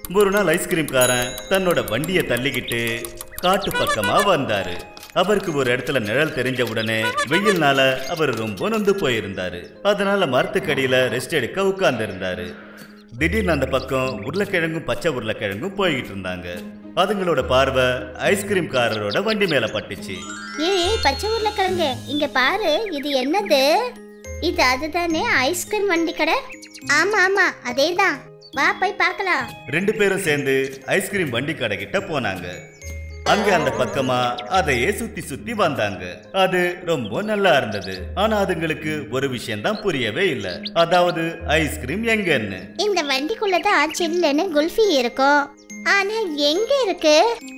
ஒரு நாள் ஐஸ்கிரீம்காரன் தன்னோட வண்டியை தள்ளிக்கிட்டு காட்டு பக்கமா வந்தாரு அவருக்கு ஒரு இடத்துல நிழல் தெரிஞ்ச உடனே வெயில்னால அவர் ரொம்ப நொந்து போயிருந்தாரு அதனால மரத்துக்கடியில ரெஸ்ட் எடுக்க உட்கார்ந்து இருந்தாரு திடீர்னு அந்த பக்கம் உருளைக்கிழங்கும் பச்சை உருளைக்கிழங்கும் போய்கிட்டு இருந்தாங்க அதுங்களோட பார்வை ஐஸ்கிரீம்காரரோட வண்டி மேல பட்டுச்சு ஏய் பச்சை உருளைக்கிழங்கு இங்க பாரு இது என்னது இது அதுதானே ஐஸ்கிரீம் வண்டி கடை ஆமா ஆமா அதேதான் வா போய் பார்க்கலாம் ரெண்டு பேரும் சேர்ந்து ஐஸ்கிரீம் வண்டி கடைக்கிட்ட போனாங்க அங்க அந்த பக்கமா அதையே சுத்தி சுத்தி வந்தாங்க அது ரொம்ப நல்லா இருந்தது ஆனா அதுங்களுக்கு ஒரு விஷயம் தான் புரியவே இல்ல அதாவது ஐஸ்கிரீம் எங்கன்னு இந்த வண்டிக்குள்ளதான் சில்லுன்னு குல்ஃபி இருக்கும் ஆனா எங்க இருக்கு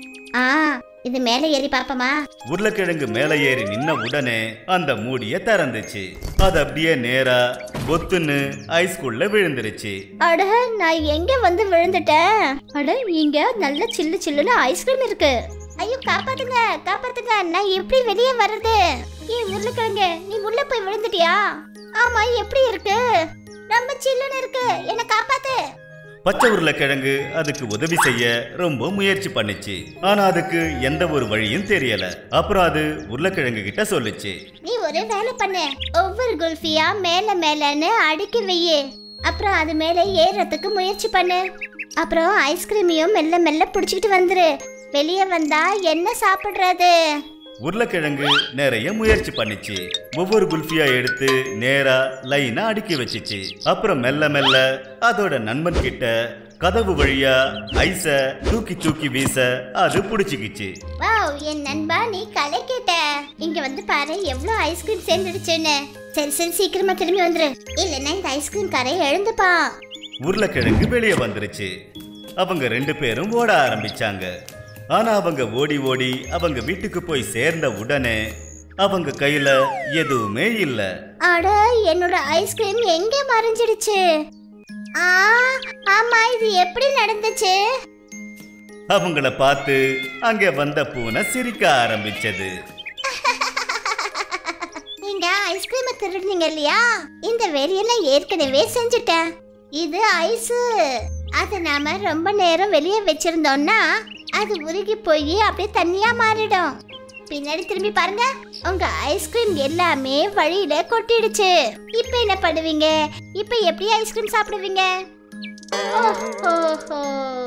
ஆ இது மேலே ஏறி பாப்போமா உருளைக்கிழங்கு மேல ஏறி நின்ன உடனே அந்த மூடிய திறந்துச்சு அது அப்படியே நேரா பொத்துன்னு ஐஸ்குள்ள விழுந்துருச்சு அட நான் எங்க வந்து விழுந்துட்டேன் அட இங்க நல்ல சில்லு சில்லுன்னு ஐஸ்கிரீம் இருக்கு ஐயோ காப்பாத்துங்க காப்பாத்துங்க நான் எப்படி வெளியே வர்றது ஏய் உருளைக்கிழங்கு நீ உள்ள போய் விழுந்துட்டியா ஆமா எப்படி இருக்கு ரொம்ப சில்லுன்னு இருக்கு என்ன காப்பாத்து பச்சை உருளைக்கிழங்கு அதுக்கு உதவி செய்ய ரொம்ப முயற்சி பண்ணுச்சு ஆனா அதுக்கு எந்த ஒரு வழியும் தெரியல அப்புறம் அது உருளைக்கிழங்கு கிட்ட சொல்லுச்சு நீ ஒரு வேலை பண்ணு ஒவ்வொரு குல்ஃபியா மேல மேலன்னு அடுக்கி வையு அப்புறம் அது மேல ஏறதுக்கு முயற்சி பண்ணு அப்புறம் ஐஸ்கிரீமையும் மெல்ல மெல்ல பிடிச்சிக்கிட்டு வந்துரு வெளியே வந்தா என்ன சாப்பிடுறது உருளைக்கிழங்கு நிறைய முயற்சி பண்ணுச்சு ஒவ்வொரு குல்ஃபியா எடுத்து நேரா லைனா அடுக்கி வச்சுச்சு அப்புறம் மெல்ல மெல்ல அதோட நண்பன் கிட்ட கதவு வழியா ஐஸ தூக்கி தூக்கி வீச அது புடிச்சுக்கிச்சு வாவ் என் நண்பா நீ கலக்கிட்ட இங்க வந்து பாரு எவ்வளவு ஐஸ்கிரீம் சேர்ந்துடுச்சுன்னு சரி சரி சீக்கிரமா திரும்பி வந்துரு இல்லைன்னா இந்த ஐஸ்கிரீம் கரை எழுந்துப்பா உருளைக்கிழங்கு வெளியே வந்துருச்சு அவங்க ரெண்டு பேரும் ஓட ஆரம்பிச்சாங்க ஆனா அவங்க ஓடி ஓடி அவங்க வீட்டுக்கு போய் சேர்ந்த உடனே அவங்க கையில எதுவுமே இல்ல அட என்னோட ஐஸ்கிரீம் எங்க மறைஞ்சிடுச்சு ஆ ஆமா இது எப்படி நடந்துச்சு அவங்கள பார்த்து அங்க வந்த பூனை சிரிக்க ஆரம்பிச்சது நீங்க ஐஸ்கிரீம் திருடுனீங்க இல்லையா இந்த வேலையெல்லாம் ஏற்கனவே செஞ்சுட்டேன் இது ஐஸ் அது நாம ரொம்ப நேரம் வெளியே வச்சிருந்தோம்னா அது உருகி போய் அப்படியே தண்ணியா மாறிடும் பின்னாடி திரும்பி பாருங்க உங்க ஐஸ்கிரீம் எல்லாமே வழியில கொட்டிடுச்சு இப்போ என்ன பண்ணுவீங்க இப்போ எப்படி ஐஸ்கிரீம் சாப்பிடுவீங்க ஓஹோ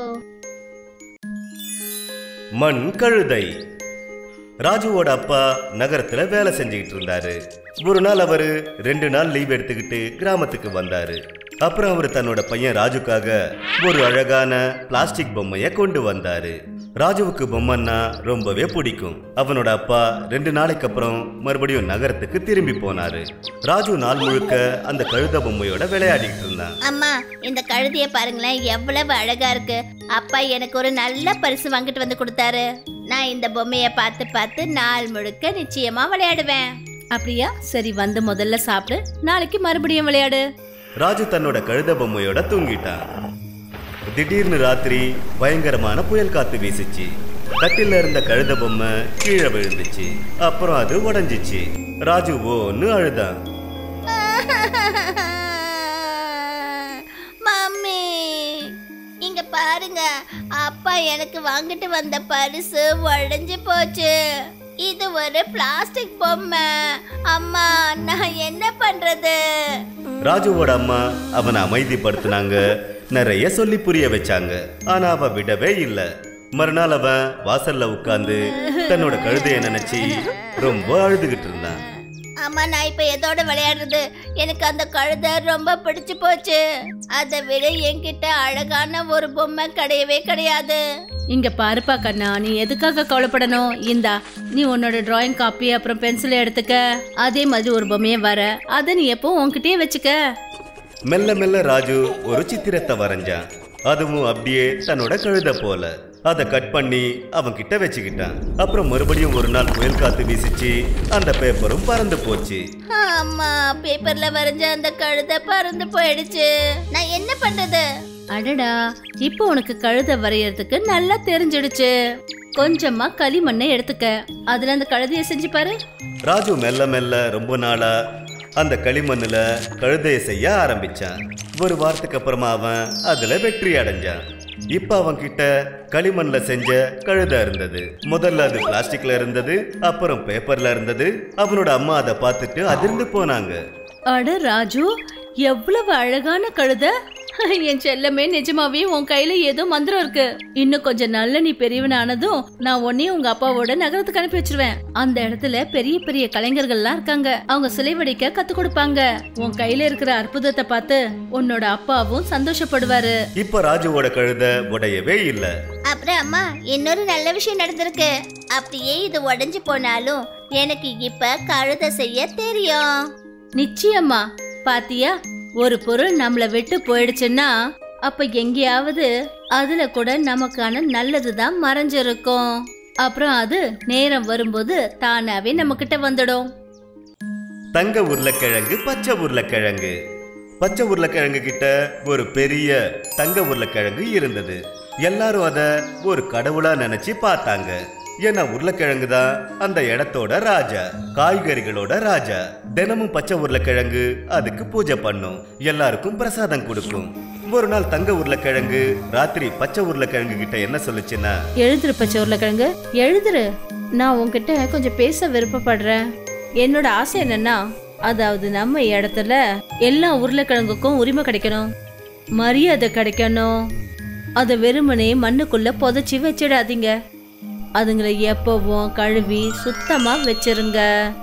மண் கழுதை ராஜுவோட அப்பா நகரத்துல வேலை செஞ்சுக்கிட்டு இருந்தாரு ஒரு நாள் அவரு ரெண்டு நாள் லீவ் எடுத்துக்கிட்டு கிராமத்துக்கு வந்தாரு அப்புறம் அவர் தன்னோட பையன் ராஜுக்காக ஒரு அழகான பிளாஸ்டிக் பொம்மைய கொண்டு வந்தாரு ராஜுவுக்கு பொம்மைன்னா ரொம்பவே பிடிக்கும் அவனோட அப்பா ரெண்டு நாளைக்கு அப்புறம் மறுபடியும் நகரத்துக்கு திரும்பி போனாரு ராஜு நாள் முழுக்க அந்த கழுத பொம்மையோட விளையாடிட்டு இருந்தான் அம்மா இந்த கழுதைய பாருங்களேன் எவ்வளவு அழகா இருக்கு அப்பா எனக்கு ஒரு நல்ல பரிசு வாங்கிட்டு வந்து கொடுத்தாரு நான் இந்த பொம்மைய பார்த்து பார்த்து நாள் முழுக்க நிச்சயமா விளையாடுவேன் அப்படியா சரி வந்து முதல்ல சாப்பிடு நாளைக்கு மறுபடியும் விளையாடு ராஜு தன்னோட கழுத பொம்மையோட தூங்கிட்டான் திடீர்னு ராத்திரி பயங்கரமான புயல் காத்து வீசுச்சு தட்டில இருந்த கழுத பொம்மை கீழே விழுந்துச்சு அப்புறம் அது உடைஞ்சிச்சு ராஜு ஓன்னு அழுதான் மம்மி இங்க பாருங்க அப்பா எனக்கு வாங்கிட்டு வந்த பரிசு உடைஞ்சு போச்சு இது ஒரு பிளாஸ்டிக் பொம்மை அம்மா நான் என்ன பண்றது ராஜுவோட அம்மா அவனை அமைதிப்படுத்தினாங்க நிறைய சொல்லி புரிய வச்சாங்க ஆனா அவ விடவே இல்ல மறுநாள் அவன் வாசல்ல உட்கார்ந்து தன்னோட கழுதைய நினைச்சு ரொம்ப அழுதுகிட்டு இருந்தான் அம்மா நான் இப்ப எதோட விளையாடுறது எனக்கு அந்த கழுதை ரொம்ப பிடிச்சு போச்சு அதை விட என்கிட்ட அழகான ஒரு பொம்மை கிடையவே கிடையாது இங்க பாருப்பா கண்ணா நீ எதுக்காக கவலைப்படணும் இந்தா நீ உன்னோட டிராயிங் காப்பி அப்புறம் பென்சிலை எடுத்துக்க அதே மாதிரி ஒரு பொம்மையை வர அதை நீ எப்போ உன்கிட்டயே வச்சுக்க மெல்ல மெல்ல ராஜு ஒரு சித்திரத்தை வரைஞ்சான் அதுவும் அப்படியே தன்னோட கழுத போல அதை கட் பண்ணி அவன் கிட்ட வச்சுக்கிட்டான் அப்புறம் மறுபடியும் ஒரு நாள் புயல் காத்து வீசிச்சு அந்த பேப்பரும் பறந்து போச்சு அம்மா பேப்பர்ல வரைஞ்ச அந்த கழுதை பறந்து போயிடுச்சு நான் என்ன பண்றது அடடா இப்போ உனக்கு கழுதை வரையறதுக்கு நல்லா தெரிஞ்சிடுச்சு கொஞ்சமா களிமண்ணை எடுத்துக்க அதுல அந்த கழுதைய செஞ்சு பாரு ராஜு மெல்ல மெல்ல ரொம்ப நாளா அந்த களிமண்ணுல கழுதையை செய்ய ஆரம்பிச்சான் ஒரு வாரத்துக்கு அப்புறமா அவன் அதுல வெற்றி அடைஞ்சான் இப்ப அவன் கிட்ட களிமண்ல செஞ்ச கழுதை இருந்தது முதல்ல அது பிளாஸ்டிக்ல இருந்தது அப்புறம் பேப்பர்ல இருந்தது அவனோட அம்மா அதை பார்த்துட்டு அதிர்ந்து போனாங்க அட ராஜு எவ்வளவு அழகான கழுத என் செல்லமே நிஜமாவே உன் கையில ஏதோ மந்திரம் இருக்கு இன்னும் கொஞ்ச நாள்ல நீ பெரியவனானதும் நான் உன்னையும் உங்க அப்பாவோட நகரத்துக்கு அனுப்பி வச்சிருவேன் அந்த இடத்துல பெரிய பெரிய கலைஞர்கள்லாம் இருக்காங்க அவங்க சிலை வடிக்க கத்து கொடுப்பாங்க உன் கையில இருக்கிற அற்புதத்தை பார்த்து உன்னோட அப்பாவும் சந்தோஷப்படுவாரு இப்ப ராஜுவோட கழுதை உடையவே இல்ல அப்புறம் அம்மா இன்னொரு நல்ல விஷயம் நடந்திருக்கு அப்படியே இது உடைஞ்சு போனாலும் எனக்கு இப்ப கழுதை செய்ய தெரியும் நிச்சயமா பாத்தியா ஒரு பொருள் நம்மள விட்டு போயிடுச்சுன்னா அப்ப எங்கேயாவது அதுல கூட நமக்கான நல்லதுதான் மறைஞ்சிருக்கும் அப்புறம் அது நேரம் வரும்போது தானாவே நம்ம கிட்ட வந்துடும் தங்க உருளைக்கிழங்கு பச்சை உருளைக்கிழங்கு பச்சை உருளைக்கிழங்கு கிட்ட ஒரு பெரிய தங்க உருளைக்கிழங்கு இருந்தது எல்லாரும் அத ஒரு கடவுளா நினைச்சு பார்த்தாங்க ஏன்னா உருளைக்கிழங்கு தான் அந்த இடத்தோட ராஜா காய்கறிகளோட ராஜா தினமும் பச்சை உருளைக்கிழங்கு அதுக்கு பூஜை பண்ணும் எல்லாருக்கும் பிரசாதம் கொடுக்கும் ஒரு நாள் தங்க உருளைக்கிழங்கு ராத்திரி பச்சை உருளைக்கிழங்கு கிட்ட என்ன சொல்லுச்சுன்னா எழுதுரு பச்சை உருளைக்கிழங்கு எழுதுரு நான் உன்கிட்ட கொஞ்சம் பேச விருப்பப்படுறேன் என்னோட ஆசை என்னன்னா அதாவது நம்ம இடத்துல எல்லா உருளைக்கிழங்குக்கும் உரிமை கிடைக்கணும் மரியாதை கிடைக்கணும் அதை வெறுமனே மண்ணுக்குள்ள புதைச்சி வச்சிடாதீங்க அதுங்களை எப்பவும் கழுவி சுத்தமா வச்சிருங்க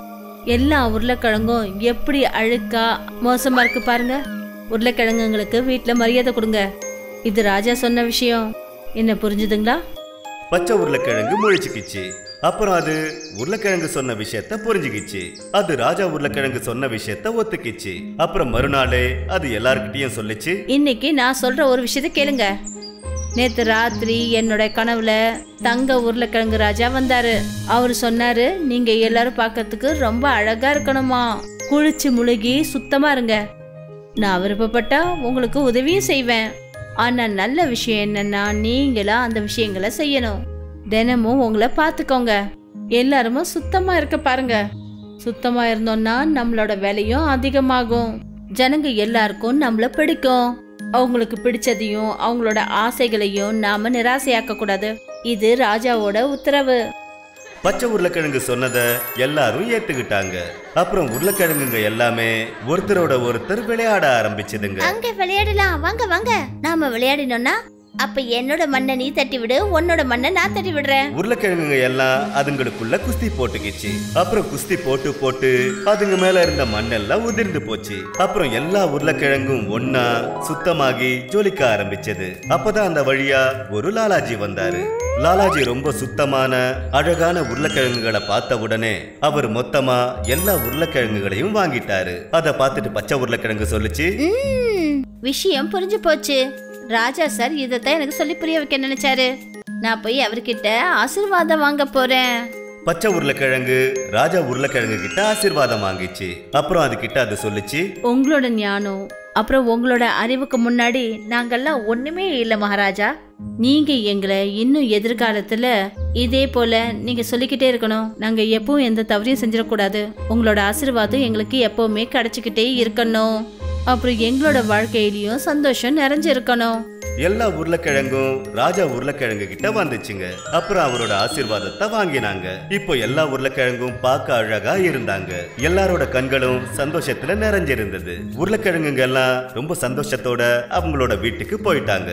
எல்லா உருளைக்கிழங்கும் எப்படி அழுக்கா மோசமா இருக்கு பாருங்க உருளைக்கிழங்குங்களுக்கு வீட்ல மரியாதை கொடுங்க இது ராஜா சொன்ன விஷயம் என்ன புரிஞ்சுதுங்களா பச்சை உருளைக்கிழங்கு முழிச்சுக்கிச்சு அப்புறம் அது உருளைக்கிழங்கு சொன்ன விஷயத்த புரிஞ்சுக்கிச்சு அது ராஜா உருளைக்கிழங்கு சொன்ன விஷயத்த ஒத்துக்கிச்சு அப்புறம் மறுநாளே அது எல்லார்கிட்டயும் சொல்லிச்சு இன்னைக்கு நான் சொல்ற ஒரு விஷயத்த கேளுங்க நேத்து ராத்திரி என்னோட கனவுல தங்க உருளைக்கிழங்கு ராஜா வந்தாரு அவர் சொன்னாரு நீங்க எல்லாரும் பார்க்கறதுக்கு ரொம்ப அழகா இருக்கணுமா குளிச்சு முழுகி சுத்தமா இருங்க நான் விருப்பப்பட்டா உங்களுக்கு உதவியும் செய்வேன் ஆனா நல்ல விஷயம் என்னன்னா நீங்களா அந்த விஷயங்களை செய்யணும் தினமும் உங்களை பார்த்துக்கோங்க எல்லாருமே சுத்தமா இருக்க பாருங்க சுத்தமா இருந்தோம்னா நம்மளோட விலையும் அதிகமாகும் ஜனங்க எல்லாருக்கும் நம்மள பிடிக்கும் அவங்களுக்கு பிடிச்சதையும் அவங்களோட ஆசைகளையும் நாம நிராசையாக்க கூடாது இது ராஜாவோட உத்தரவு பச்சை உருளைக்கிழங்கு சொன்னதை எல்லாரும் ஏத்துக்கிட்டாங்க அப்புறம் உருளைக்கிழங்குங்க எல்லாமே ஒருத்தரோட ஒருத்தர் விளையாட ஆரம்பிச்சதுங்க அங்க விளையாடலாம் வாங்க வாங்க நாம விளையாடினோம்னா அப்ப என்னோட மண்ணை நீ தட்டி விடு உன்னோட மண்ணை நான் தட்டி விடுறேன் உருளைக்கிழங்குங்க எல்லாம் அதுங்களுக்குள்ள குஸ்தி போட்டுக்கிச்சு அப்புறம் குஸ்தி போட்டு போட்டு அதுங்க மேல இருந்த மண்ணெல்லாம் உதிர்ந்து போச்சு அப்புறம் எல்லா உருளைக்கிழங்கும் ஒன்னா சுத்தமாகி ஜொலிக்க ஆரம்பிச்சது அப்பதான் அந்த வழியா ஒரு லாலாஜி வந்தாரு லாலாஜி ரொம்ப சுத்தமான அழகான உருளைக்கிழங்குகளை பார்த்த உடனே அவர் மொத்தமா எல்லா உருளைக்கிழங்குகளையும் வாங்கிட்டாரு அதை பார்த்துட்டு பச்சை உருளைக்கிழங்கு சொல்லுச்சு ம், விஷயம் புரிஞ்சு போச்சு ராஜா சார் இதைத்தான் எனக்கு சொல்லி புரிய வைக்க நினைச்சாரு நான் போய் அவர்கிட்ட ஆசீர்வாதம் வாங்க போறேன் பச்சை உருளைக்கிழங்கு ராஜா உருளைக்கிழங்கு கிட்ட ஆசீர்வாதம் வாங்கிச்சு அப்புறம் அது கிட்ட அது சொல்லுச்சு உங்களோட ஞானம் அப்புறம் உங்களோட அறிவுக்கு முன்னாடி நாங்கெல்லாம் ஒண்ணுமே இல்லை மகாராஜா நீங்க எங்களை இன்னும் எதிர்காலத்துல இதே போல நீங்க சொல்லிக்கிட்டே இருக்கணும் நாங்க எப்பவும் எந்த தவறையும் செஞ்சிடக்கூடாது உங்களோட ஆசீர்வாதம் எங்களுக்கு எப்பவுமே கிடைச்சிக்கிட்டே இருக்கணும் அப்புறம் எங்களோட வாழ்க்கையிலயும் சந்தோஷம் நிறைஞ்சிருக்கணும் எல்லா உருளைக்கிழங்கும் ராஜா உருளைக்கிழங்கு கிட்ட வந்துச்சுங்க அப்புறம் அவரோட ஆசீர்வாதத்தை வாங்கினாங்க இப்போ எல்லா உருளைக்கிழங்கும் பார்க்க அழகா இருந்தாங்க எல்லாரோட கண்களும் சந்தோஷத்துல நிறைஞ்சிருந்தது உருளைக்கிழங்குங்க எல்லாம் ரொம்ப சந்தோஷத்தோட அவங்களோட வீட்டுக்கு போயிட்டாங்க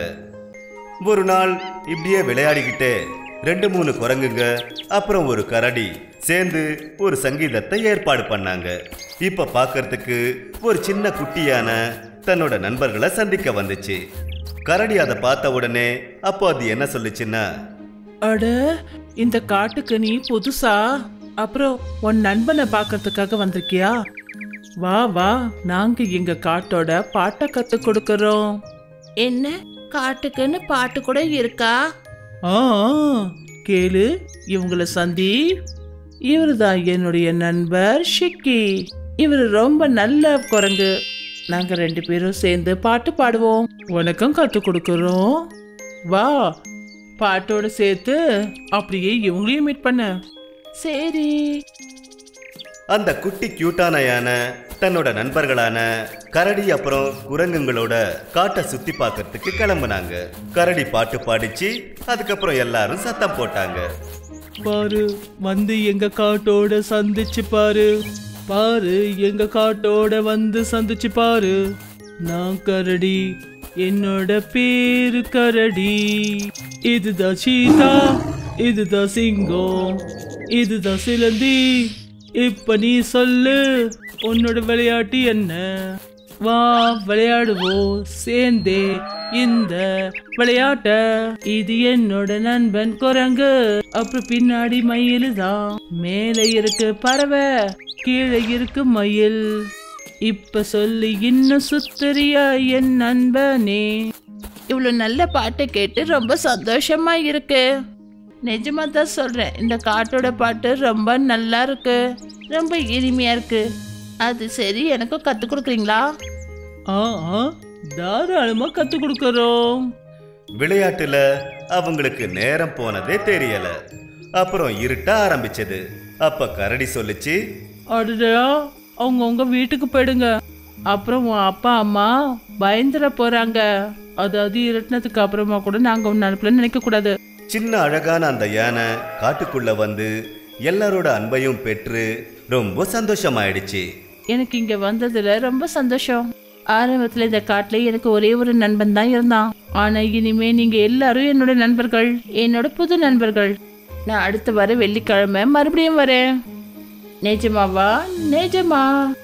ஒரு நாள் இப்படியே விளையாடிக்கிட்டே ரெண்டு மூணு குரங்குங்க அப்புறம் ஒரு கரடி சேர்ந்து ஒரு சங்கீதத்தை ஏற்பாடு பண்ணாங்க இப்ப பார்க்கறதுக்கு ஒரு சின்ன குட்டியான தன்னோட நண்பர்களை சந்திக்க வந்துச்சு கரடி அதை பார்த்த உடனே அப்போ அது என்ன சொல்லுச்சுன்னா அட இந்த காட்டுக்கு நீ புதுசா அப்புறம் உன் நண்பனை பார்க்கறதுக்காக வந்திருக்கியா வா வா நாங்க எங்க காட்டோட பாட்டை கத்து கொடுக்கறோம் என்ன காட்டுக்குன்னு பாட்டு கூட இருக்கா ஆ கேளு இவங்கள சந்தி இவர் தான் என்னுடைய நண்பர் ஷிக்கி இவர் ரொம்ப நல்ல குரங்கு நாங்க ரெண்டு பேரும் சேர்ந்து பாட்டு பாடுவோம் உனக்கும் கத்து கொடுக்கறோம் வா பாட்டோட சேர்த்து அப்படியே இவங்களையும் மீட் பண்ண சரி அந்த குட்டி கியூட்டான யானை தன்னோட நண்பர்களான கரடி அப்புறம் குரங்குங்களோட காட்டை சுத்தி பார்க்கறதுக்கு கிளம்புனாங்க கரடி பாட்டு பாடிச்சு அதுக்கப்புறம் எல்லாரும் சத்தம் போட்டாங்க பாரு வந்து எங்க காட்டோட சந்திச்சு பாரு பாரு எங்க காட்டோட வந்து சந்திச்சு பாரு நான் கரடி என்னோட பேரு கரடி இதுதான் சீதா இதுதான் சிங்கம் இதுதான் சிலந்தி இப்ப நீ சொல்லு உன்னோட விளையாட்டு என்ன வா விளையாடுவோம் சேர்ந்தே இந்த விளையாட்ட இது என்னோட நண்பன் குரங்கு அப்புறம் பின்னாடி மயில் தான் மேலே இருக்கு பறவை கீழே இருக்கு மயில் இப்ப சொல்லி இன்னும் சுத்தரியா என் நண்பனே இவ்வளவு நல்ல பாட்டை கேட்டு ரொம்ப சந்தோஷமா இருக்கு நிஜமா தான் சொல்றேன் இந்த காட்டோட பாட்டு ரொம்ப நல்லா இருக்கு ரொம்ப இனிமையா இருக்கு அது சரி எனக்கும் கத்து கொடுக்குறீங்களா ஆ ஆ தாராளமா கத்து கொடுக்கறோம் விளையாட்டுல அவங்களுக்கு நேரம் போனதே தெரியல அப்புறம் இருட்ட ஆரம்பிச்சது அப்ப கரடி சொல்லுச்சு அடடா அவங்க உங்க வீட்டுக்கு போயிடுங்க அப்புறம் உன் அப்பா அம்மா பயந்துட போறாங்க அதாவது இருட்டினதுக்கு அப்புறமா கூட நாங்க உன்னை அனுப்பலன்னு நினைக்க கூடாது சின்ன அழகான அந்த யானை காட்டுக்குள்ள வந்து எல்லாரோட அன்பையும் பெற்று ரொம்ப சந்தோஷமாயிடுச்சு எனக்கு இங்க வந்ததுல ரொம்ப சந்தோஷம் ஆரம்பத்துல இந்த காட்டுல எனக்கு ஒரே ஒரு நண்பன் தான் இருந்தான் ஆனா இனிமே நீங்க எல்லாரும் என்னோட நண்பர்கள் என்னோட புது நண்பர்கள் நான் அடுத்த வர வெள்ளிக்கிழமை மறுபடியும் வரேன் நிஜமாவா நிஜமா